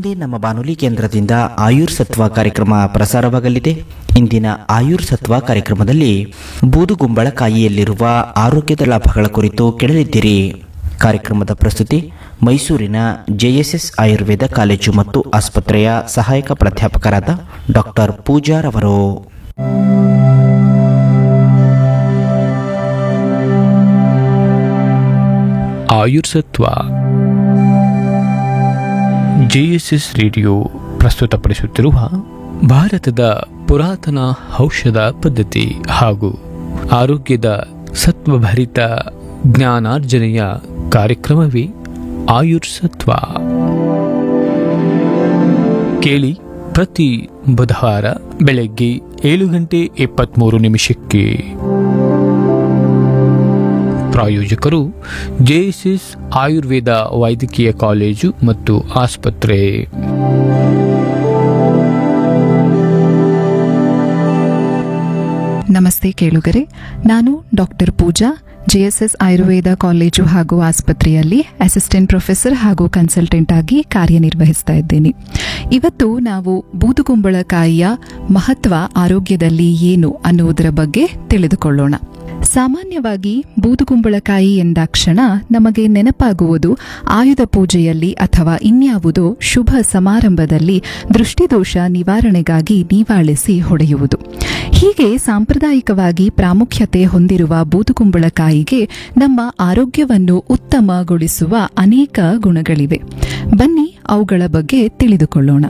ಮುಂದೆ ನಮ್ಮ ಬಾನುಲಿ ಕೇಂದ್ರದಿಂದ ಆಯುರ್ ಸತ್ವ ಕಾರ್ಯಕ್ರಮ ಪ್ರಸಾರವಾಗಲಿದೆ ಇಂದಿನ ಆಯುರ್ ಸತ್ವ ಕಾರ್ಯಕ್ರಮದಲ್ಲಿ ಬೂದುಗುಂಬಳಕಾಯಿಯಲ್ಲಿರುವ ಆರೋಗ್ಯದ ಲಾಭಗಳ ಕುರಿತು ಕೇಳಲಿದ್ದೀರಿ ಕಾರ್ಯಕ್ರಮದ ಪ್ರಸ್ತುತಿ ಮೈಸೂರಿನ ಜೆಎಸ್ಎಸ್ ಆಯುರ್ವೇದ ಕಾಲೇಜು ಮತ್ತು ಆಸ್ಪತ್ರೆಯ ಸಹಾಯಕ ಪ್ರಾಧ್ಯಾಪಕರಾದ ಡಾಕ್ಟರ್ ಪೂಜಾರವರು ಆಯುರ್ಸತ್ವ ಜೆಎಸ್ಎಸ್ ರೇಡಿಯೋ ಪ್ರಸ್ತುತಪಡಿಸುತ್ತಿರುವ ಭಾರತದ ಪುರಾತನ ಔಷಧ ಪದ್ಧತಿ ಹಾಗೂ ಆರೋಗ್ಯದ ಸತ್ವಭರಿತ ಜ್ಞಾನಾರ್ಜನೆಯ ಕಾರ್ಯಕ್ರಮವೇ ಆಯುರ್ಸತ್ವ ಕೇಳಿ ಪ್ರತಿ ಬುಧವಾರ ಬೆಳಗ್ಗೆ ಏಳು ಗಂಟೆ ಇಪ್ಪತ್ತ್ಮೂರು ನಿಮಿಷಕ್ಕೆ ಪ್ರಾಯೋಜಕರು ಜೆಎಸ್ಎಸ್ ಆಯುರ್ವೇದ ವೈದ್ಯಕೀಯ ಕಾಲೇಜು ಮತ್ತು ಆಸ್ಪತ್ರೆ ನಮಸ್ತೆ ಕೇಳುಗರೆ ನಾನು doctor Pooja JSS Ayurveda college ಹಾಗೂ ಆಸ್ಪತ್ರೆಯಲ್ಲಿ ಅಸಿಸ್ಟೆಂಟ್ ಪ್ರೊಫೆಸರ್ ಹಾಗೂ ಕನ್ಸಲ್ಟೆಂಟ್ ಆಗಿ ಕಾರ್ಯನಿರ್ವಹಿಸ್ತಾ ಇದ್ದೇನೆ ಇವತ್ತು ನಾವು ಬೂದುಗುಂಬಳಕಾಯಿಯ ಮಹತ್ವ ಆರೋಗ್ಯದಲ್ಲಿ ಏನು ಅನ್ನುವುದರ ಬಗ್ಗೆ ತಿಳಿದುಕೊಳ್ಳೋಣ ಸಾಮಾನ್ಯವಾಗಿ ಬೂದುಗುಂಬಳಕಾಯಿ ಎಂದಾಕ್ಷಣ ನಮಗೆ ನೆನಪಾಗುವುದು ಆಯುಧ ಪೂಜೆಯಲ್ಲಿ ಅಥವಾ ಇನ್ಯಾವುದೋ ಶುಭ ಸಮಾರಂಭದಲ್ಲಿ ದೃಷ್ಟಿದೋಷ ನಿವಾರಣೆಗಾಗಿ ನೀವಾಳಿಸಿ ಹೊಡೆಯುವುದು ಹೀಗೆ ಸಾಂಪ್ರದಾಯಿಕವಾಗಿ ಪ್ರಾಮುಖ್ಯತೆ ಹೊಂದಿರುವ ಬೂದುಗುಂಬಳಕಾಯಿಗೆ ನಮ್ಮ ಆರೋಗ್ಯವನ್ನು ಉತ್ತಮಗೊಳಿಸುವ ಅನೇಕ ಗುಣಗಳಿವೆ ಬನ್ನಿ ಅವುಗಳ ಬಗ್ಗೆ ತಿಳಿದುಕೊಳ್ಳೋಣ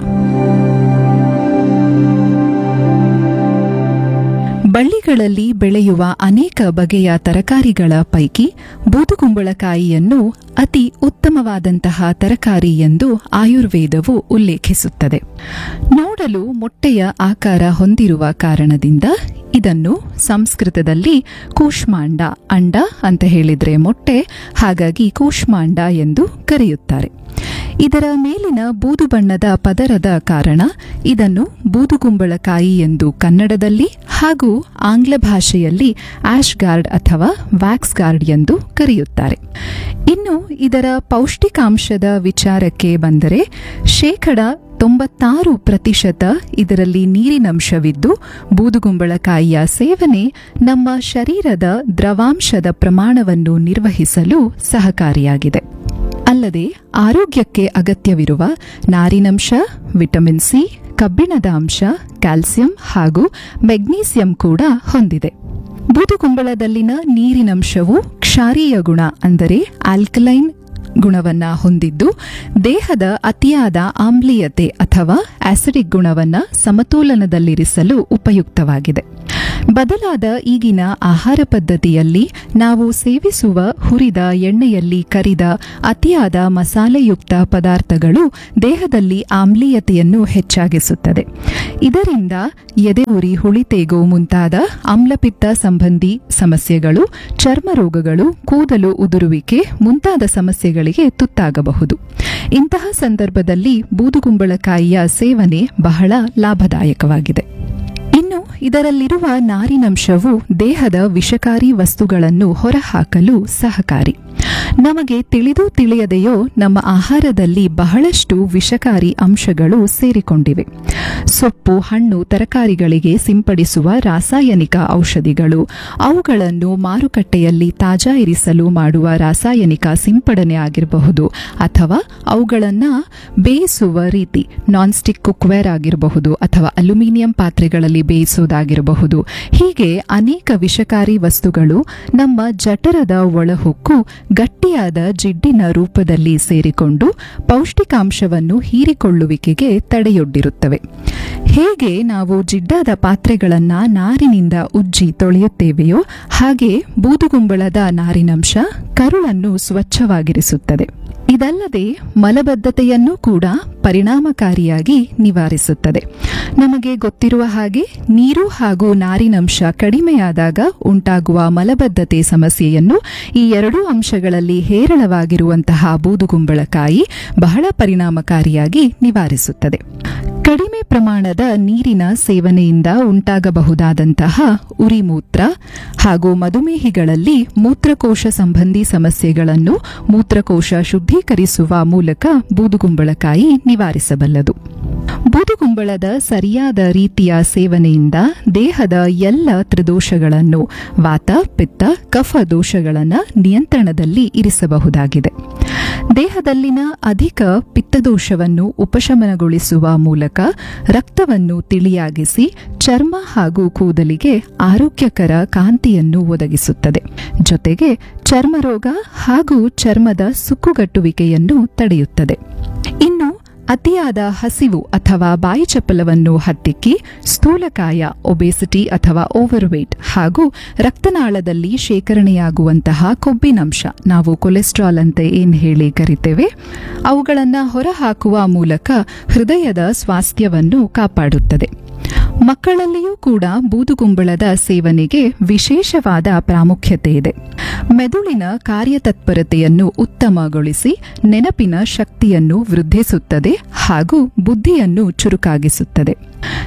ಬಳ್ಳಿಗಳಲ್ಲಿ ಬೆಳೆಯುವ ಅನೇಕ ಬಗೆಯ ತರಕಾರಿಗಳ ಪೈಕಿ ಬೂದುಗುಂಬಳಕಾಯಿಯನ್ನು ಅತಿ ಉತ್ತಮವಾದಂತಹ ತರಕಾರಿ ಎಂದು ಆಯುರ್ವೇದವು ಉಲ್ಲೇಖಿಸುತ್ತದೆ ನೋಡಲು ಮೊಟ್ಟೆಯ ಆಕಾರ ಹೊಂದಿರುವ ಕಾರಣದಿಂದ ಇದನ್ನು ಸಂಸ್ಕೃತದಲ್ಲಿ ಕೂಷ್ಮಾಂಡ ಅಂಡ ಅಂತ ಹೇಳಿದ್ರೆ ಮೊಟ್ಟೆ ಹಾಗಾಗಿ ಕೂಷ್ಮಾಂಡ ಎಂದು ಕರೆಯುತ್ತಾರೆ ಇದರ ಮೇಲಿನ ಬೂದು ಬಣ್ಣದ ಪದರದ ಕಾರಣ ಇದನ್ನು ಬೂದುಗುಂಬಳಕಾಯಿ ಎಂದು ಕನ್ನಡದಲ್ಲಿ ಹಾಗೂ ಆಂಗ್ಲ ಭಾಷೆಯಲ್ಲಿ ಆಶ್ ಗಾರ್ಡ್ ಅಥವಾ ವ್ಯಾಕ್ಸ್ ಗಾರ್ಡ್ ಎಂದು ಕರೆಯುತ್ತಾರೆ ಇನ್ನು ಇದರ ಪೌಷ್ಟಿಕಾಂಶದ ವಿಚಾರಕ್ಕೆ ಬಂದರೆ ಶೇಕಡ ತೊಂಬತ್ತಾರು ಪ್ರತಿಶತ ಇದರಲ್ಲಿ ನೀರಿನಂಶವಿದ್ದು ಬೂದುಗುಂಬಳಕಾಯಿಯ ಸೇವನೆ ನಮ್ಮ ಶರೀರದ ದ್ರವಾಂಶದ ಪ್ರಮಾಣವನ್ನು ನಿರ್ವಹಿಸಲು ಸಹಕಾರಿಯಾಗಿದೆ ಅಲ್ಲದೆ ಆರೋಗ್ಯಕ್ಕೆ ಅಗತ್ಯವಿರುವ ನಾರಿನಂಶ ವಿಟಮಿನ್ ಸಿ ಕಬ್ಬಿಣದ ಅಂಶ ಕ್ಯಾಲ್ಸಿಯಂ ಹಾಗೂ ಮೆಗ್ನೀಸಿಯಂ ಕೂಡ ಹೊಂದಿದೆ ಬೂದುಗುಂಬಳದಲ್ಲಿನ ನೀರಿನಂಶವು ಕ್ಷಾರೀಯ ಗುಣ ಅಂದರೆ ಆಲ್ಕಲೈನ್ ಗುಣವನ್ನ ಹೊಂದಿದ್ದು ದೇಹದ ಅತಿಯಾದ ಆಮ್ಲೀಯತೆ ಅಥವಾ ಆಸಿಡಿಕ್ ಗುಣವನ್ನ ಸಮತೋಲನದಲ್ಲಿರಿಸಲು ಉಪಯುಕ್ತವಾಗಿದೆ ಬದಲಾದ ಈಗಿನ ಆಹಾರ ಪದ್ಧತಿಯಲ್ಲಿ ನಾವು ಸೇವಿಸುವ ಹುರಿದ ಎಣ್ಣೆಯಲ್ಲಿ ಕರಿದ ಅತಿಯಾದ ಮಸಾಲೆಯುಕ್ತ ಪದಾರ್ಥಗಳು ದೇಹದಲ್ಲಿ ಆಮ್ಲೀಯತೆಯನ್ನು ಹೆಚ್ಚಾಗಿಸುತ್ತದೆ ಇದರಿಂದ ಎದೆಉರಿ ಹುಳಿತೇಗು ಮುಂತಾದ ಆಮ್ಲಪಿತ್ತ ಸಂಬಂಧಿ ಸಮಸ್ಯೆಗಳು ಚರ್ಮ ರೋಗಗಳು ಕೂದಲು ಉದುರುವಿಕೆ ಮುಂತಾದ ಸಮಸ್ಯೆಗಳಿಗೆ ತುತ್ತಾಗಬಹುದು ಇಂತಹ ಸಂದರ್ಭದಲ್ಲಿ ಬೂದುಗುಂಬಳಕಾಯಿಯ ಸೇವನೆ ಬಹಳ ಲಾಭದಾಯಕವಾಗಿದೆ ಇನ್ನು ಇದರಲ್ಲಿರುವ ನಾರಿನಂಶವು ದೇಹದ ವಿಷಕಾರಿ ವಸ್ತುಗಳನ್ನು ಹೊರಹಾಕಲು ಸಹಕಾರಿ ನಮಗೆ ತಿಳಿದು ತಿಳಿಯದೆಯೋ ನಮ್ಮ ಆಹಾರದಲ್ಲಿ ಬಹಳಷ್ಟು ವಿಷಕಾರಿ ಅಂಶಗಳು ಸೇರಿಕೊಂಡಿವೆ ಸೊಪ್ಪು ಹಣ್ಣು ತರಕಾರಿಗಳಿಗೆ ಸಿಂಪಡಿಸುವ ರಾಸಾಯನಿಕ ಔಷಧಿಗಳು ಅವುಗಳನ್ನು ಮಾರುಕಟ್ಟೆಯಲ್ಲಿ ತಾಜಾ ಇರಿಸಲು ಮಾಡುವ ರಾಸಾಯನಿಕ ಸಿಂಪಡಣೆ ಆಗಿರಬಹುದು ಅಥವಾ ಅವುಗಳನ್ನು ಬೇಯಿಸುವ ರೀತಿ ನಾನ್ ಸ್ಟಿಕ್ ಕುಕ್ವೇರ್ ಆಗಿರಬಹುದು ಅಥವಾ ಅಲ್ಯೂಮಿನಿಯಂ ಪಾತ್ರೆಗಳಲ್ಲಿ ಬೇಯಿಸುವುದಾಗಿರಬಹುದು ಹೀಗೆ ಅನೇಕ ವಿಷಕಾರಿ ವಸ್ತುಗಳು ನಮ್ಮ ಜಠರದ ಒಳಹೊಕ್ಕು ಗಟ್ಟಿಯಾದ ಜಿಡ್ಡಿನ ರೂಪದಲ್ಲಿ ಸೇರಿಕೊಂಡು ಪೌಷ್ಟಿಕಾಂಶವನ್ನು ಹೀರಿಕೊಳ್ಳುವಿಕೆಗೆ ತಡೆಯೊಡ್ಡಿರುತ್ತವೆ ಹೇಗೆ ನಾವು ಜಿಡ್ಡಾದ ಪಾತ್ರೆಗಳನ್ನ ನಾರಿನಿಂದ ಉಜ್ಜಿ ತೊಳೆಯುತ್ತೇವೆಯೋ ಹಾಗೆ ಬೂದುಗುಂಬಳದ ನಾರಿನಂಶ ಕರುಳನ್ನು ಸ್ವಚ್ಛವಾಗಿರಿಸುತ್ತದೆ ಇದಲ್ಲದೆ ಮಲಬದ್ಧತೆಯನ್ನು ಕೂಡ ಪರಿಣಾಮಕಾರಿಯಾಗಿ ನಿವಾರಿಸುತ್ತದೆ ನಮಗೆ ಗೊತ್ತಿರುವ ಹಾಗೆ ನೀರು ಹಾಗೂ ನಾರಿನಂಶ ಕಡಿಮೆಯಾದಾಗ ಉಂಟಾಗುವ ಮಲಬದ್ಧತೆ ಸಮಸ್ಯೆಯನ್ನು ಈ ಎರಡೂ ಅಂಶಗಳಲ್ಲಿ ಹೇರಳವಾಗಿರುವಂತಹ ಬೂದುಗುಂಬಳಕಾಯಿ ಬಹಳ ಪರಿಣಾಮಕಾರಿಯಾಗಿ ನಿವಾರಿಸುತ್ತದೆ ಕಡಿಮೆ ಪ್ರಮಾಣದ ನೀರಿನ ಸೇವನೆಯಿಂದ ಉಂಟಾಗಬಹುದಾದಂತಹ ಉರಿಮೂತ್ರ ಹಾಗೂ ಮಧುಮೇಹಿಗಳಲ್ಲಿ ಮೂತ್ರಕೋಶ ಸಂಬಂಧಿ ಸಮಸ್ಯೆಗಳನ್ನು ಮೂತ್ರಕೋಶ ಶುದ್ಧೀಕರಿಸುವ ಮೂಲಕ ಬೂದುಗುಂಬಳಕಾಯಿ ನಿವಾರಿಸಬಲ್ಲದು ಬೂದುಗುಂಬಳದ ಸರಿಯಾದ ರೀತಿಯ ಸೇವನೆಯಿಂದ ದೇಹದ ಎಲ್ಲ ತ್ರಿದೋಷಗಳನ್ನು ವಾತ ಪಿತ್ತ ಕಫ ದೋಷಗಳನ್ನು ನಿಯಂತ್ರಣದಲ್ಲಿ ಇರಿಸಬಹುದಾಗಿದೆ ದೇಹದಲ್ಲಿನ ಅಧಿಕ ಪಿತ್ತದೋಷವನ್ನು ಉಪಶಮನಗೊಳಿಸುವ ಮೂಲಕ ರಕ್ತವನ್ನು ತಿಳಿಯಾಗಿಸಿ ಚರ್ಮ ಹಾಗೂ ಕೂದಲಿಗೆ ಆರೋಗ್ಯಕರ ಕಾಂತಿಯನ್ನು ಒದಗಿಸುತ್ತದೆ ಜೊತೆಗೆ ಚರ್ಮರೋಗ ಹಾಗೂ ಚರ್ಮದ ಸುಕ್ಕುಗಟ್ಟುವಿಕೆಯನ್ನು ತಡೆಯುತ್ತದೆ ಇನ್ನು ಅತಿಯಾದ ಹಸಿವು ಅಥವಾ ಬಾಯಿ ಚಪ್ಪಲವನ್ನು ಹತ್ತಿಕ್ಕಿ ಸ್ಥೂಲಕಾಯ ಒಬೇಸಿಟಿ ಅಥವಾ ಓವರ್ವೇಟ್ ಹಾಗೂ ರಕ್ತನಾಳದಲ್ಲಿ ಶೇಖರಣೆಯಾಗುವಂತಹ ಕೊಬ್ಬಿನಂಶ ನಾವು ಕೊಲೆಸ್ಟ್ರಾಲ್ ಅಂತ ಏನ್ ಹೇಳಿ ಕರಿತೇವೆ ಅವುಗಳನ್ನು ಹೊರಹಾಕುವ ಮೂಲಕ ಹೃದಯದ ಸ್ವಾಸ್ಥ್ಯವನ್ನು ಕಾಪಾಡುತ್ತದೆ ಮಕ್ಕಳಲ್ಲಿಯೂ ಕೂಡ ಬೂದುಗುಂಬಳದ ಸೇವನೆಗೆ ವಿಶೇಷವಾದ ಪ್ರಾಮುಖ್ಯತೆ ಇದೆ ಮೆದುಳಿನ ಕಾರ್ಯತತ್ಪರತೆಯನ್ನು ಉತ್ತಮಗೊಳಿಸಿ ನೆನಪಿನ ಶಕ್ತಿಯನ್ನು ವೃದ್ಧಿಸುತ್ತದೆ ಹಾಗೂ ಬುದ್ಧಿಯನ್ನು ಚುರುಕಾಗಿಸುತ್ತದೆ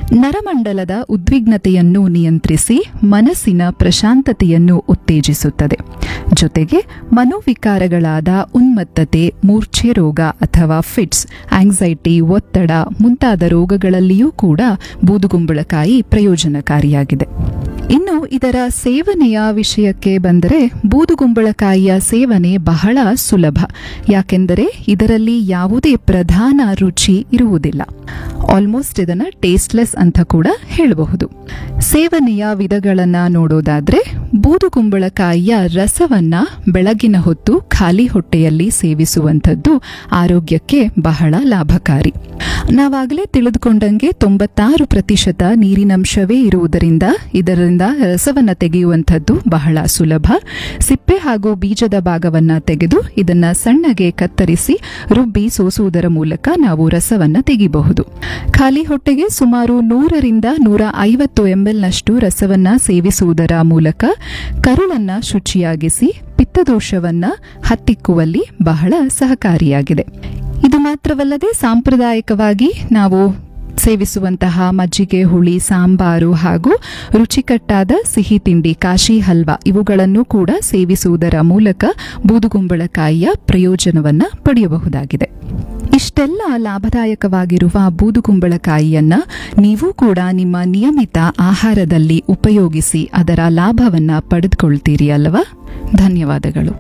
ನರಮಂಡಲದ ಉದ್ವಿಗ್ನತೆಯನ್ನು ನಿಯಂತ್ರಿಸಿ ಮನಸ್ಸಿನ ಪ್ರಶಾಂತತೆಯನ್ನು ಉತ್ತೇಜಿಸುತ್ತದೆ ಜೊತೆಗೆ ಮನೋವಿಕಾರಗಳಾದ ಉನ್ಮತ್ತತೆ ಮೂರ್ಛೆ ರೋಗ ಅಥವಾ ಫಿಟ್ಸ್ ಆಂಗ್ಸೈಟಿ ಒತ್ತಡ ಮುಂತಾದ ರೋಗಗಳಲ್ಲಿಯೂ ಕೂಡ ಬೂದುಗುಂಬಳಕಾಯಿ ಪ್ರಯೋಜನಕಾರಿಯಾಗಿದೆ ಇನ್ನು ಇದರ ಸೇವನೆಯ ವಿಷಯಕ್ಕೆ ಬಂದರೆ ಬೂದುಗುಂಬಳಕಾಯಿಯ ಸೇವನೆ ಬಹಳ ಸುಲಭ ಯಾಕೆಂದರೆ ಇದರಲ್ಲಿ ಯಾವುದೇ ಪ್ರಧಾನ ರುಚಿ ಇರುವುದಿಲ್ಲ ಆಲ್ಮೋಸ್ಟ್ ಇದನ್ನ ಟೇಸ್ಟ್ಲೆಸ್ ಅಂತ ಕೂಡ ಹೇಳಬಹುದು ಸೇವನೆಯ ವಿಧಗಳನ್ನ ನೋಡೋದಾದ್ರೆ ಬೂದುಗುಂಬಳಕಾಯಿಯ ರಸವನ್ನ ಬೆಳಗಿನ ಹೊತ್ತು ಖಾಲಿ ಹೊಟ್ಟೆಯಲ್ಲಿ ಸೇವಿಸುವಂಥದ್ದು ಆರೋಗ್ಯಕ್ಕೆ ಬಹಳ ಲಾಭಕಾರಿ ನಾವಾಗಲೇ ತಿಳಿದುಕೊಂಡಂಗೆ ತೊಂಬತ್ತಾರು ಪ್ರತಿಶತ ನೀರಿನಂಶವೇ ಇರುವುದರಿಂದ ಇದರಿಂದ ರಸವನ್ನ ತೆಗೆಯುವಂಥದ್ದು ಬಹಳ ಸುಲಭ ಸಿಪ್ಪೆ ಹಾಗೂ ಬೀಜದ ಭಾಗವನ್ನ ತೆಗೆದು ಇದನ್ನ ಸಣ್ಣಗೆ ಕತ್ತರಿಸಿ ರುಬ್ಬಿ ಸೋಸುವುದರ ಮೂಲಕ ನಾವು ರಸವನ್ನ ತೆಗಿಬಹುದು ಖಾಲಿ ಹೊಟ್ಟೆಗೆ ಸುಮಾರು ನೂರರಿಂದ ನೂರ ಐವತ್ತು ಎಂಎಲ್ನಷ್ಟು ರಸವನ್ನ ಸೇವಿಸುವುದರ ಮೂಲಕ ಕರುಳನ್ನ ಶುಚಿಯಾಗಿಸಿ ಪಿತ್ತದೋಷವನ್ನ ಹತ್ತಿಕ್ಕುವಲ್ಲಿ ಬಹಳ ಸಹಕಾರಿಯಾಗಿದೆ ಇದು ಮಾತ್ರವಲ್ಲದೆ ಸಾಂಪ್ರದಾಯಿಕವಾಗಿ ನಾವು ಸೇವಿಸುವಂತಹ ಮಜ್ಜಿಗೆ ಹುಳಿ ಸಾಂಬಾರು ಹಾಗೂ ರುಚಿಕಟ್ಟಾದ ಸಿಹಿ ತಿಂಡಿ ಕಾಶಿ ಹಲ್ವಾ ಇವುಗಳನ್ನು ಕೂಡ ಸೇವಿಸುವುದರ ಮೂಲಕ ಬೂದುಗುಂಬಳಕಾಯಿಯ ಪ್ರಯೋಜನವನ್ನ ಪಡೆಯಬಹುದಾಗಿದೆ ಇಷ್ಟೆಲ್ಲ ಲಾಭದಾಯಕವಾಗಿರುವ ಬೂದುಗುಂಬಳಕಾಯಿಯನ್ನ ನೀವು ಕೂಡ ನಿಮ್ಮ ನಿಯಮಿತ ಆಹಾರದಲ್ಲಿ ಉಪಯೋಗಿಸಿ ಅದರ ಲಾಭವನ್ನ ಪಡೆದುಕೊಳ್ತೀರಿ ಅಲ್ವಾ ಧನ್ಯವಾದಗಳು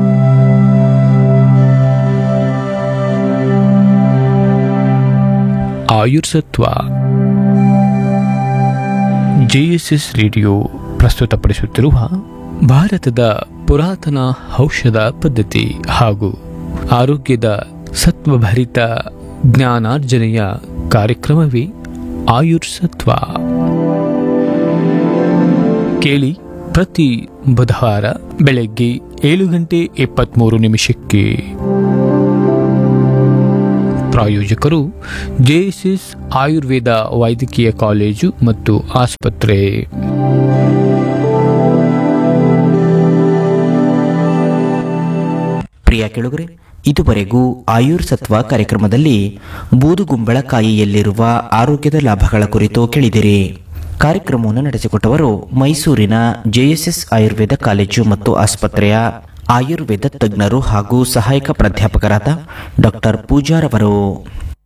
ಆಯುರ್ಸತ್ವ ಜೆಎಸ್ಎಸ್ ರೇಡಿಯೋ ಪ್ರಸ್ತುತಪಡಿಸುತ್ತಿರುವ ಭಾರತದ ಪುರಾತನ ಔಷಧ ಪದ್ಧತಿ ಹಾಗೂ ಆರೋಗ್ಯದ ಸತ್ವಭರಿತ ಜ್ಞಾನಾರ್ಜನೆಯ ಕಾರ್ಯಕ್ರಮವೇ ಆಯುರ್ಸತ್ವ ಕೇಳಿ ಪ್ರತಿ ಬುಧವಾರ ಬೆಳಗ್ಗೆ ಏಳು ಗಂಟೆ ಎಪ್ಪತ್ಮೂರು ನಿಮಿಷಕ್ಕೆ ಪ್ರಾಯೋಜಕರು ಜೆಎಸ್ಎಸ್ ಆಯುರ್ವೇದ ವೈದ್ಯಕೀಯ ಕಾಲೇಜು ಮತ್ತು ಆಸ್ಪತ್ರೆ ಪ್ರಿಯ ಕೆಳುಗರೆ ಇದುವರೆಗೂ ಆಯುರ್ ಸತ್ವ ಕಾರ್ಯಕ್ರಮದಲ್ಲಿ ಬೂದುಗುಂಬಳಕಾಯಿಯಲ್ಲಿರುವ ಆರೋಗ್ಯದ ಲಾಭಗಳ ಕುರಿತು ಕೇಳಿದಿರಿ ಕಾರ್ಯಕ್ರಮವನ್ನು ನಡೆಸಿಕೊಟ್ಟವರು ಮೈಸೂರಿನ ಜೆಎಸ್ಎಸ್ ಆಯುರ್ವೇದ ಕಾಲೇಜು ಮತ್ತು ಆಸ್ಪತ್ರೆಯ ಆಯುರ್ವೇದ ತಜ್ಞರು ಹಾಗೂ ಸಹಾಯಕ ಪ್ರಾಧ್ಯಾಪಕರಾದ ಡಾಕ್ಟರ್ ಪೂಜಾರವರು